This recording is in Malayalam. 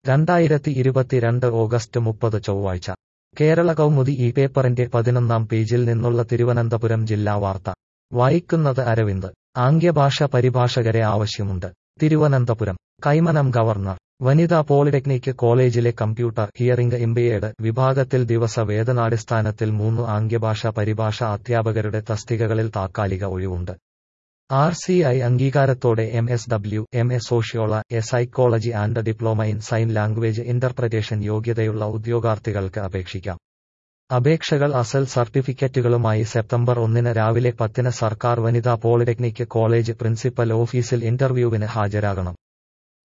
രണ്ടായിരത്തി ഇരുപത്തിരണ്ട് ഓഗസ്റ്റ് മുപ്പത് ചൊവ്വാഴ്ച കേരള കൗമുദി ഈ പേപ്പറിന്റെ പതിനൊന്നാം പേജിൽ നിന്നുള്ള തിരുവനന്തപുരം ജില്ലാ വാർത്ത വായിക്കുന്നത് അരവിന്ദ് ആംഗ്യഭാഷ പരിഭാഷകരെ ആവശ്യമുണ്ട് തിരുവനന്തപുരം കൈമനം ഗവർണർ വനിതാ പോളിടെക്നിക് കോളേജിലെ കമ്പ്യൂട്ടർ ഹിയറിംഗ് ഇംപെയർഡ് വിഭാഗത്തിൽ ദിവസ വേതനാടിസ്ഥാനത്തിൽ മൂന്ന് ആംഗ്യഭാഷ പരിഭാഷ അധ്യാപകരുടെ തസ്തികകളിൽ താത്കാലിക ഒഴിവുണ്ട് ആർ സി ഐ അംഗീകാരത്തോടെ M S W M A sociology a psychology and diploma in sign language interpretation യോഗ്യതയുള്ള ഉദ്യോഗാർത്ഥികൾക്ക് അപേക്ഷിക്കാം അപേക്ഷകൾ അസൽ സർട്ടിഫിക്കറ്റുകളുമായി സെപ്റ്റംബർ ഒന്നിന് രാവിലെ പത്തിന് സർക്കാർ വനിതാ പോളിടെക്നിക് കോളേജ് പ്രിൻസിപ്പൽ ഓഫീസിൽ ഇന്റർവ്യൂവിന് ഹാജരാകണം